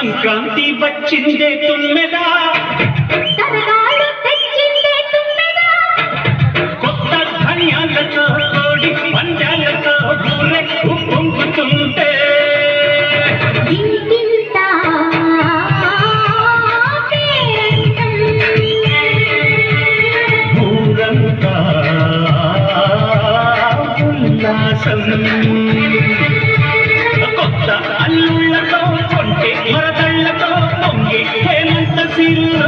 సంక్రాంతి వచ్చిందే తుమ్మెదా సరదాలు తెచ్చిందే తుమ్మెదా కొత్త ధాన్యాలతో కోడి పంజాలతో ఊరే ఉప్పొంగుతుంటే ఇంటింత పేరంటం ఊరంతా ఉల్లాసం కొత్త అల్లుళ్ళతో కొంటే మరదళ్ళతో పొంగే హేమంత సిల్లు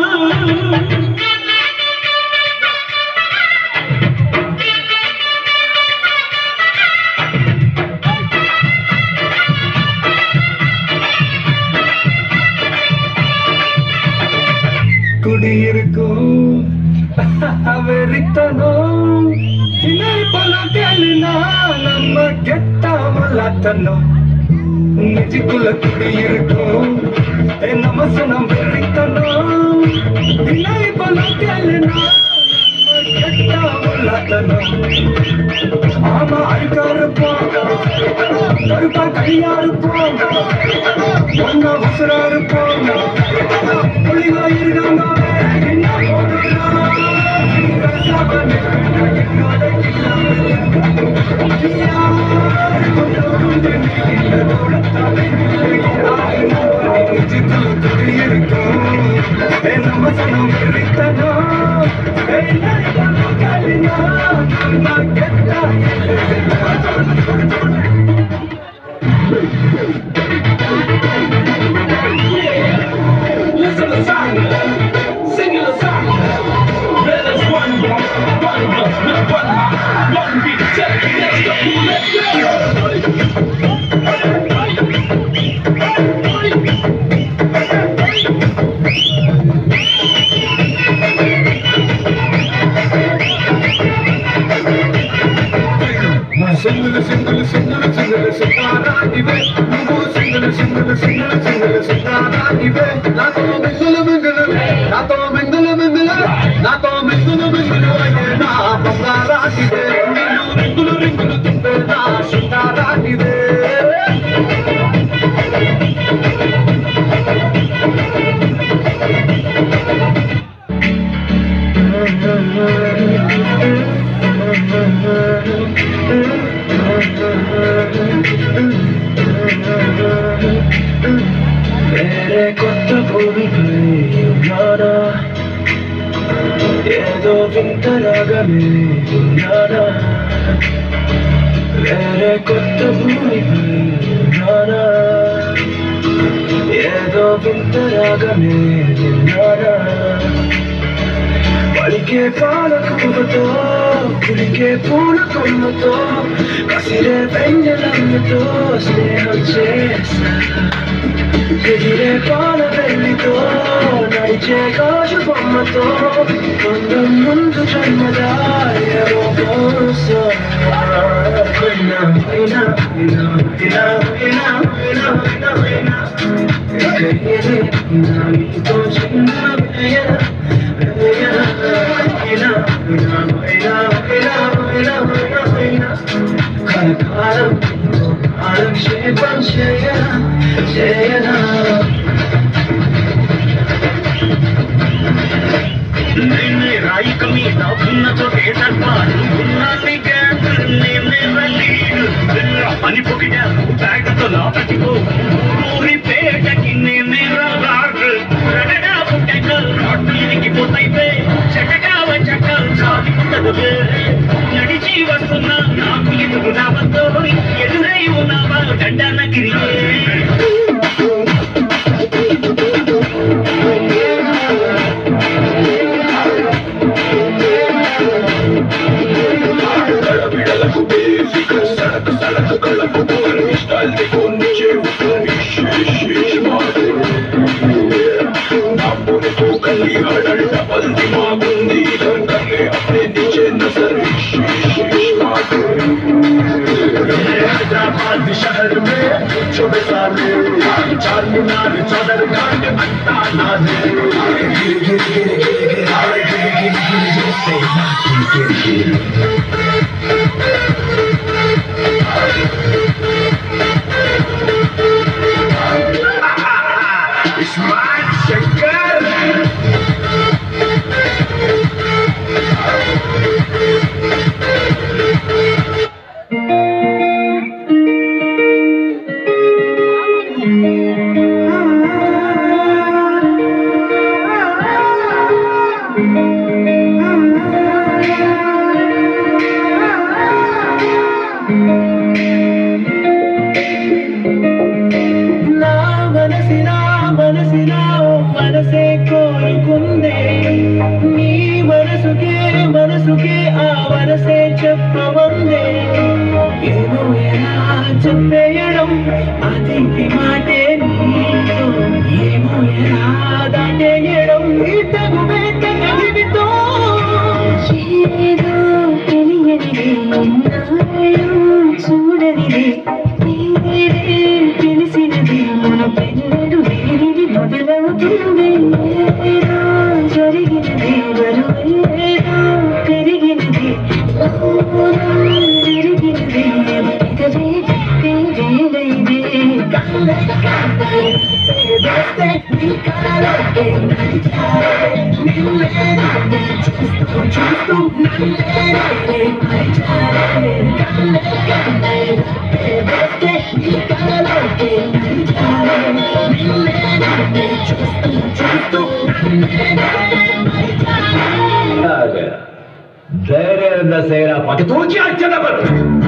குடியிருக்கும் வெறித்தனம் இணை பல கேளுனா நம்ம கெட்டாமலாத்தனும் நெஞ்சுக்குள்ள குடியிருக்கும் என் நமசனம் வெறித்தனம் இணை பல கேளுனா நம்ம கெட்டாமலாத்தனும் ஆமா அழுக்கா இருப்போம் கருப்பா கையா இருப்போம் ஒன்னா உசுரா இருப்போம் புலிவா இருக்காங்க என்ன Listen to song, sing the song. There's one, one, one, one, one beat, check, let's go, let's go. Single single single single Sitara ఇవే నువ్వు single single single single Sitara ఇవే నాతో మింగులు మింగులు నాతో మింగులు మింగులు నాతో మింగులు మింగులు అయ్యే నా బంగారా ఇవే నిన్ను రింగులు రింగులు తిప్పే నా సితారా ఇవే వేరే కొత్త భూమిపై ఉన్నానా ఏదో వింత రాగమే ఉన్నానా వేరే కొత్త భూమిపై ఉన్నానా ఏదో వింత రాగమే ఉన్నానా పలికే పాలకులతో కులికే పూల కొమ్మతో కసిరే వెన్నెలమ్మతో స్నేహం చేస్తా ఎగిరే పాల వెళ్ళితో నడిచే కాజు బొమ్మతో కొందం ముందు జన్మదాయో కోసం వినా వినా వినా వినా వినా వినా వినా వినా ఎక్కడికి వినా నీతో చిన్న వినయ వినయ వినా వినా వినా వినా వినా వినా వినా కనకాలం కాలక్షేపం చేయనా చేయనా నేనే రాయిక మీద ఉన్న చోటే తట్టాడు ఉన్నాన్ని గ్యాస్ నేనే లీడు అని పొగిడాను బ్యాగ్తో లోపలికో ఊరి పేటకి నేనే రాడు రగడా పుట్టక రాట్లు ఇరిగిపోతాయితే చక్కగా వచ్చాక సాగి ఉండదు నడిచి వస్తున్నా నాకు ఎదురు రావద్దో ఎదురై ఉన్నావా గడ్డాన గిరిగే बिड़లకు बेफिक्र सड़क सड़क कड़क ऊपर स्टाइल देखो नीचे ऊपर विशेष विशेष नापोने को कली हडल डबल दिमाग उंदी इधर करने अपने नीचे नजर विशेष विशेष हैदराबाद शहर में छोटे साले चार मीनार चौदर घाट अंता नाजे गिर गिर गिर गिर गिर गिर गिर गिर गिर गिर गिर गिर వేస్తే నీ కలలోకే నడిచారే నిన్నే నన్నే చూస్తూ చూస్తూ నన్నే నేనే మరిచారే కన్నే కన్నే రెప్పే వేస్తే నీ కలలోకే నడిచారే నిన్నే నన్నే చూస్తూ చూస్తూ నన్నే నేనే మరిచారే ಧೈರ್ಯದಿಂದ ಸೇರಪ್ಪ ತೂಚಿ ಹಚ್ಚದ ಬರು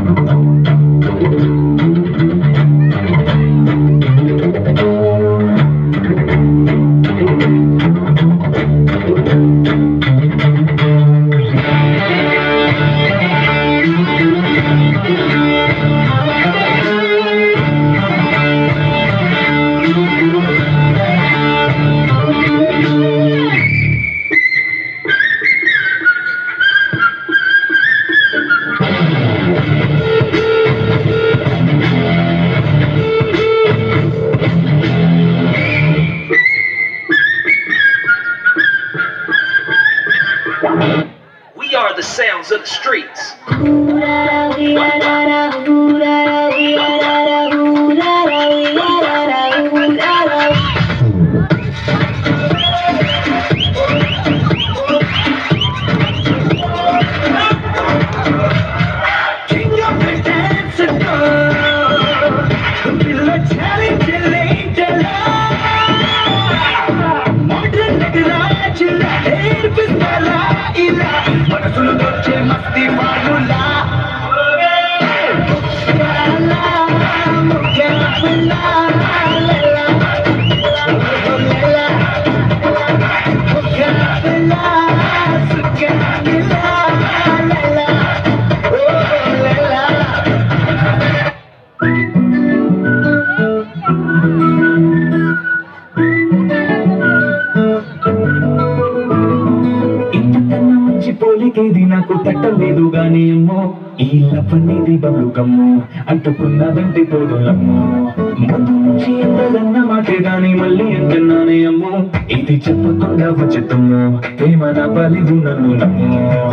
We are the sounds of the streets. King of the dancing girl, పిల్ల చాలించలేంటలా మోడ్రన్ రాజులా నేర్పిస్తాలా ఇలా మనసులు దొచ్చే మస్తి మానులా ఇంతకన్నా మంచి పోలికేది నాకు తట్టలేదు గాని అమ్మో ఈ లపనేది బబ్లు గమ్ము అంటుకున్నదంటే పోదులమ్మో ముందు నుంచి ఎంతదన్న మాటే గాని మళ్ళీ ఎంతన్నానే అమ్మో ఇది చెప్పకుండా వచ్చేతమ్మో ప్రేమ నా బలిదు నన్ను నమ్మో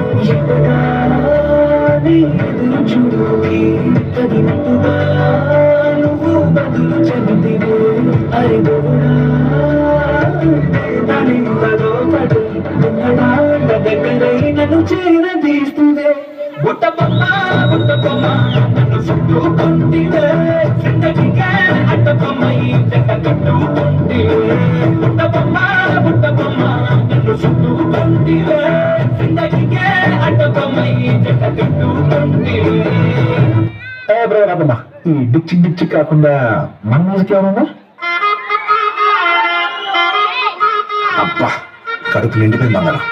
ఎంతగాని ఎదురు చూడుకి తగినట్టుగా నువ్వు బదులు చెబితివే అరే దేవుడా దానిలో పడి ఉన్నదాండ దగ్గరై నన్ను చేరదీస్తువే బుట్ట బొమ్మ బుట్ట బొమ్మ నన్ను చుట్టుకుంటివే జిందగీకే అట్ట బొమ్మ ఈ జంట కట్టుకుంటివే బుట్ట బొమ్మ బుట్ట బొమ్మ నన్ను చుట్టుకుంటివే జిందగీకే అట్ట బొమ్మ ఈ జంట కట్టుకుంటివే ఏ బ్రో రాదమ్మా ఈ డిచ్చి డిచ్చి కాకుండా మన మ్యూజిక్ ఏమన్నా అబ్బా కడుపు నిండిపోయింది అందరం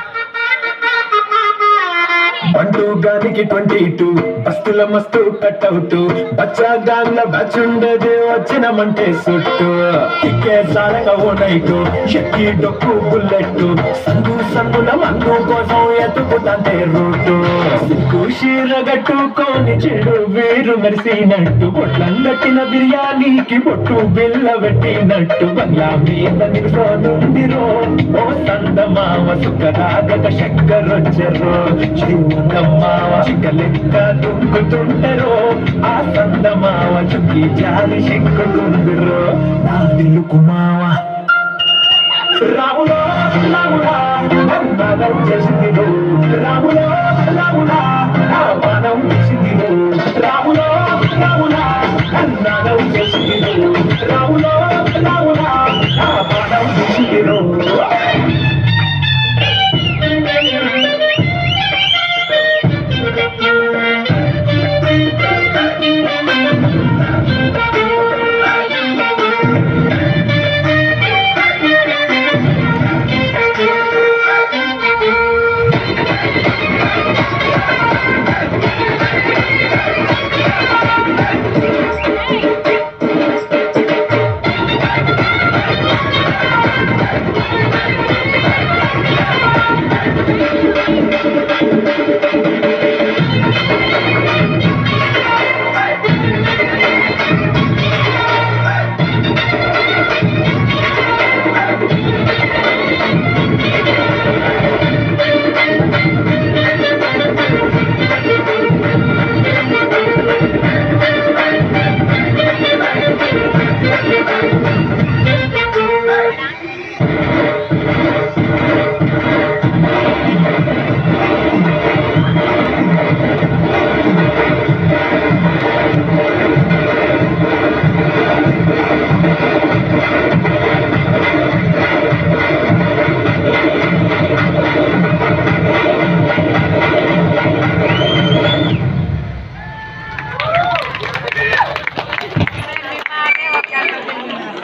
బంటు గానికి ట్వంటీ టూ బస్తుల మస్తు కట్అవుట్ బచ్చా గాన్ల బ్యాచ్ ఉండేది వచ్చినమంటే సుట్టు టిక్కే సారక ఓ నైటు ఎక్కి డొక్కు బుల్లెట్ సందు సందుల మందు కోసం ఎత్తుకుతాంటే రూటు సిగ్గు షీర గట్టుకొని చెడు వీరు మెరిసినట్టు పొట్లంగట్టిన బిర్యానీకి పొట్టు బిల్ల పెట్టినట్టు బంగ్లా మీద నిలుసోనుందిరో ఓ సందమావ సుఖరాగక చక్కరొచ్చెరో జీవంగమ్మావ చిక్కలెక్క దుంకుతుంటరో ఆ సందమావ చుక్కి జాలి చిక్కుకుందిరో నా దిల్లు కుమావా రాములో రాముడా బంగారం చేసిందిరో రాములో రాముడా నా మానం చేసిందిరో రాములో రాముడా అన్నాదం చేసిందిరో రాములో రాముడా నా మానం చేసిందిరో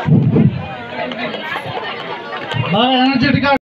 బాగా ఎనర్జెటిక్